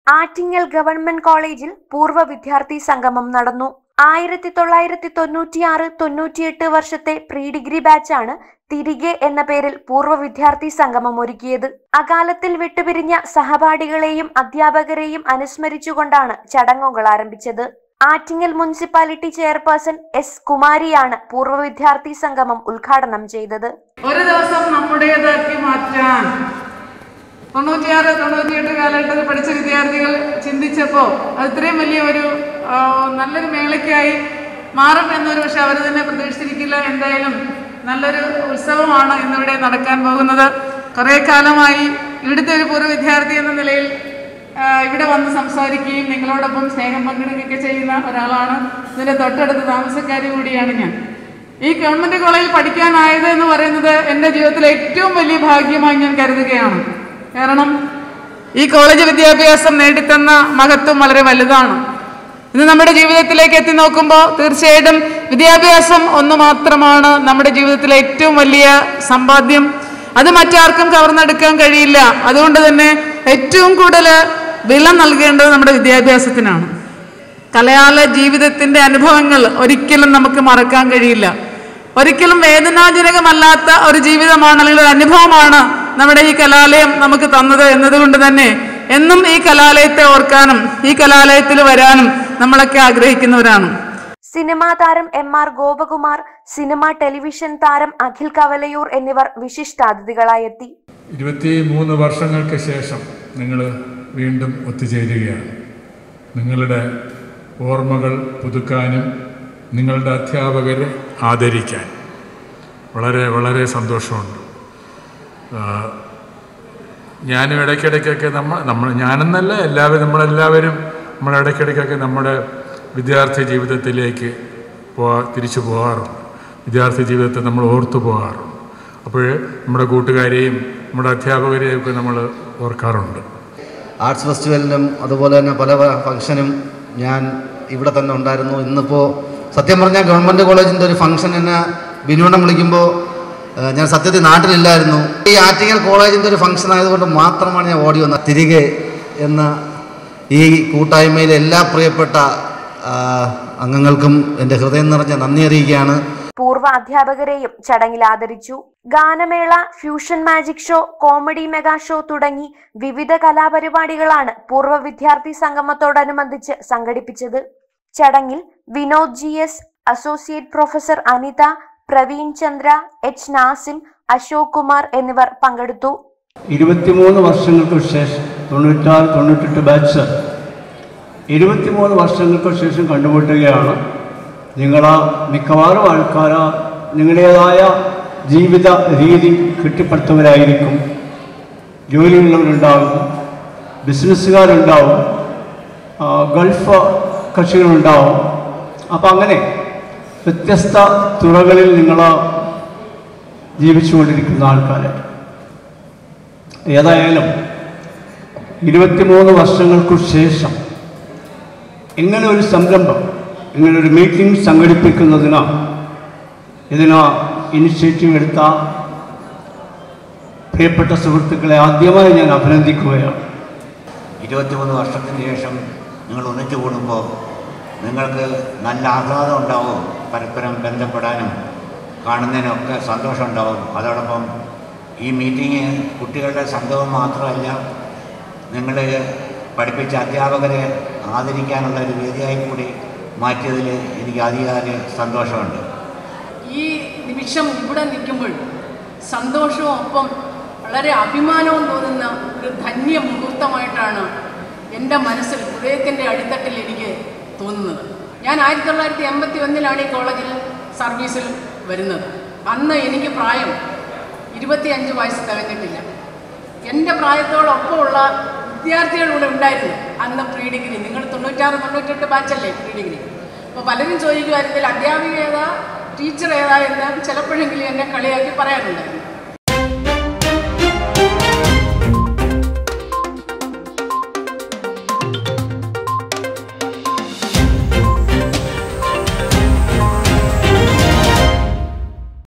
Attingal government കോളേജിൽ പൂർവ്വ വിദ്യാർത്ഥി സംഗമം നടന്നു ആയിരത്തി തൊള്ളായിരത്തി തൊണ്ണൂറ്റിയാറ് തൊണ്ണൂറ്റിയെട്ട് വർഷത്തെ പ്രീ ഡിഗ്രി ബാച്ചാണ് തിരികെ എന്ന പേരിൽ പൂർവ്വ വിദ്യാർത്ഥി സംഗമം ഒരുക്കിയത് അകാലത്തിൽ വിട്ടുപിരിഞ്ഞ സഹപാഠികളെയും അധ്യാപകരെയും അനുസ്മരിച്ചുകൊണ്ടാണ് ചടങ്ങുകൾ ആരംഭിച്ചത് ആറ്റിങ്ങൽ മുനിസിപ്പാലിറ്റി ചെയർപേഴ്സൺ എസ് കുമാരിയാണ് പൂർവ്വ വിദ്യാർത്ഥി സംഗമം ഉദ്ഘാടനം ചെയ്തത് ഒരു ദിവസം നമ്മുടേതാക്കി മാറ്റാൻ തൊണ്ണൂറ്റിയാറ് തൊണ്ണൂറ്റിയെട്ട് കാലഘട്ടത്തിൽ പഠിച്ച വിദ്യാർത്ഥികൾ ചിന്തിച്ചപ്പോൾ അത് ഇത്രയും വലിയ ഒരു ആ, നല്ലൊരു മേളയ്ക്കായി മാറും എന്നൊരു പക്ഷെ അവർ തന്നെ പ്രതീക്ഷിച്ചിരിക്കില്ല എന്തായാലും നല്ലൊരു ഉത്സവമാണ് ഇന്നിവിടെ നടക്കാൻ പോകുന്നത് കുറേ കാലമായി ഇവിടുത്തെ ഒരു പൂർവ്വ വിദ്യാർത്ഥി എന്ന നിലയിൽ ആ, ഇവിടെ വന്ന് സംസാരിക്കുകയും നിങ്ങളോടൊപ്പം സ്നേഹം പങ്കിടുകയൊക്കെ ചെയ്യുന്ന ഒരാളാണ് ഇതിൻ്റെ തൊട്ടടുത്ത താമസക്കാരി കൂടിയാണ് ഞാൻ ഈ ഗവൺമെന്റ് കോളേജിൽ പഠിക്കാനായത് എന്ന് പറയുന്നത് എൻ്റെ ജീവിതത്തിലെ ഏറ്റവും വലിയ ഭാഗ്യമായി ഞാൻ കരുതുകയാണ് കാരണം ഈ കോളേജ് വിദ്യാഭ്യാസം നേടിത്തന്ന മഹത്വം വളരെ വലുതാണ് ഇന്ന് നമ്മുടെ ജീവിതത്തിലേക്ക് എത്തി നോക്കുമ്പോൾ തീർച്ചയായിട്ടും വിദ്യാഭ്യാസം ഒന്ന് മാത്രമാണ് നമ്മുടെ ജീവിതത്തിലെ ഏറ്റവും വലിയ സമ്പാദ്യം അത് മറ്റാർക്കും കവർന്നെടുക്കാൻ കഴിയില്ല അതുകൊണ്ട് തന്നെ ഏറ്റവും കൂടുതൽ വില നൽകേണ്ടത് നമ്മുടെ വിദ്യാഭ്യാസത്തിനാണ് കലയാല ജീവിതത്തിന്റെ അനുഭവങ്ങൾ ഒരിക്കലും നമുക്ക് മറക്കാൻ കഴിയില്ല ഒരിക്കലും വേദനാജനകമല്ലാത്ത ഒരു ജീവിതമാണ് അല്ലെങ്കിൽ ഒരു അനുഭവമാണ് നമ്മുടെ ഈ കലാലയം നമുക്ക് തന്നത് എന്നതുകൊണ്ട് തന്നെ എന്നും ഈ കലാലയത്തെ ഓർക്കാനും ഈ കലാലയത്തിൽ വരാനും നമ്മളൊക്കെ ആഗ്രഹിക്കുന്നവരാണ് സിനിമാ താരം M R Gopakumar cinema television താരം അഖിൽ കവലയൂർ എന്നിവർ വിശിഷ്ടാതിഥികളായെത്തി ഇരുപത്തി മൂന്ന് വർഷങ്ങൾക്ക് ശേഷം നിങ്ങൾ വീണ്ടും ഒത്തുചേരുകയാണ് നിങ്ങളുടെ ഓർമ്മകൾ പുതുക്കാനും നിങ്ങളുടെ അധ്യാപകരെ ആദരിക്കാൻ വളരെ വളരെ സന്തോഷമുണ്ട് ആ, ഞാനും ഇടയ്ക്കിടയ്ക്കൊക്കെ നമ്മൾ നമ്മൾ ഞാനെന്നല്ല എല്ലാവരും നമ്മളെല്ലാവരും നമ്മൾ ഇടയ്ക്കിടയ്ക്കൊക്കെ നമ്മുടെ വിദ്യാർത്ഥി ജീവിതത്തിലേക്ക് പോവാ തിരിച്ചു പോകാറുണ്ട് വിദ്യാർത്ഥി ജീവിതത്തെ നമ്മൾ ഓർത്തു പോകാറുണ്ട് അപ്പോൾ നമ്മുടെ കൂട്ടുകാരെയും നമ്മുടെ അധ്യാപകരെയും ഒക്കെ നമ്മൾ ഓർക്കാറുണ്ട് ആർട്സ് ഫെസ്റ്റിവലിനും അതുപോലെ തന്നെ പല പല ഫംഗ്ഷനും ഞാൻ ഇവിടെ തന്നെ ഉണ്ടായിരുന്നു ഇന്നിപ്പോൾ സത്യം പറഞ്ഞാൽ ഗവൺമെൻറ് കോളേജിൻ്റെ ഒരു ഫംഗ്ഷൻ എന്നെ ബിനുവണ്ണം വിളിക്കുമ്പോൾ ഏഹ്, ഞാൻ സത്യത്തിൽ നാട്ടിലില്ലായിരുന്നു ഈ ആറ്റിങ്ങൽ കോളേജിൻ്റെ ഒരു ഫംഗ്ഷൻ ആയതുകൊണ്ട് മാത്രമാണ് ഞാൻ ഓടി വന്നത് തിരികെ എന്ന ഈ കൂട്ടായ്മയിലെ എല്ലാ പ്രിയപ്പെട്ട ആ, അംഗങ്ങൾക്കും എൻ്റെ ഹൃദയം നിറഞ്ഞ നന്ദി അറിയിക്കുകയാണ് പൂർവ്വ അധ്യാപകരെയും ചടങ്ങിൽ ആദരിച്ചു ഗാനമേള fusion magic show comedy mega show തുടങ്ങി വിവിധ കലാപരിപാടികളാണ് പൂർവ്വ വിദ്യാർത്ഥി സംഗമത്തോടനുബന്ധിച്ച് സംഘടിപ്പിച്ചത് ചടങ്ങിൽ Vinod G S associate professor Anitha Praveen Chandra H Nasim Ashok Kumar എന്നിവർ പങ്കെടുത്തു ഇരുപത്തിമൂന്ന് വർഷങ്ങൾക്ക് ശേഷം തൊണ്ണൂറ്റാറ് തൊണ്ണൂറ്റെട്ട് ബാച്ച് ഇരുപത്തിമൂന്ന് വർഷങ്ങൾക്ക് ശേഷം കണ്ടുമുട്ടുകയാണ് നിങ്ങൾ മിക്കവാറും ആൾക്കാർ നിങ്ങളുടേതായ ജീവിത രീതി കെട്ടിപ്പടുത്തവരായിരിക്കും ജോലിയുള്ളവരുണ്ടാകും ബിസിനസ്സുകാരുണ്ടാവും ആ, ഗൾഫ് കക്ഷികളുണ്ടാവും അപ്പം അങ്ങനെ വ്യത്യസ്ത തുറകളിൽ നിങ്ങൾ ജീവിച്ചുകൊണ്ടിരിക്കുന്ന ആൾക്കാരെ ഏതായാലും ഇരുപത്തിമൂന്ന് വർഷങ്ങൾക്കു ശേഷം ഇങ്ങനെ ഒരു സംരംഭം ഇങ്ങനെ ഒരു മീറ്റിംഗ് സംഘടിപ്പിക്കുന്നതിന് ഇതിന് ഇനിഷ്യേറ്റീവ് എടുത്ത പ്രിയപ്പെട്ട സുഹൃത്തുക്കളെ ആദ്യമായി ഞാൻ അഭിനന്ദിക്കുകയാണ് ഇരുപത്തിമൂന്ന് വർഷത്തിന് ശേഷം നിങ്ങൾ ഒന്നിച്ചു കൂടുമ്പോൾ നിങ്ങൾക്ക് നല്ല ആഹ്ലാദം ഉണ്ടാവും പരസ്പരം ബന്ധപ്പെടാനും കാണുന്നതിനൊക്കെ സന്തോഷം ഉണ്ടാവും അതോടൊപ്പം ഈ മീറ്റിംഗ് കുട്ടികളുടെ സംഘവും മാത്രമല്ല നിങ്ങൾ പഠിപ്പിച്ച അധ്യാപകരെ ആദരിക്കാനുള്ള ഒരു വേദിയായി കൂടി മാറ്റിയതിൽ എനിക്ക് അതിയായ സന്തോഷമുണ്ട് ഈ നിമിഷം ഇവിടെ നിൽക്കുമ്പോൾ സന്തോഷവും ഒപ്പം വളരെ അഭിമാനവും തോന്നുന്ന ഒരു ധന്യ മുഹൂർത്തമായിട്ടാണ് എൻ്റെ മനസ്സിൽ ഹൃദയത്തിൻ്റെ അടിത്തട്ടിൽ എനിക്ക് തോന്നുന്നത് ഞാൻ ആയിരത്തി തൊള്ളായിരത്തി എൺപത്തി ഒന്നിലാണ് ഈ കോളേജിൽ സർവീസിൽ വരുന്നത് അന്ന് എനിക്ക് പ്രായം ഇരുപത്തിയഞ്ച് വയസ്സ് തികഞ്ഞിട്ടില്ല എൻ്റെ പ്രായത്തോടൊപ്പമുള്ള വിദ്യാർത്ഥികൾ ഇവിടെ ഉണ്ടായിരുന്നു അന്ന് പ്രീ ഡിഗ്രി നിങ്ങൾ തൊണ്ണൂറ്റാറ് തൊണ്ണൂറ്റെട്ട് ബാച്ചല്ലേ പ്രീ ഡിഗ്രി അപ്പോൾ പലരും ചോദിക്കുമായിരുന്നില്ല അധ്യാപിക ഏതാ ടീച്ചർ ഏതാ എന്ന് ചിലപ്പോഴെങ്കിലും എന്നെ കളിയാക്കി പറയാറുണ്ടായിരുന്നു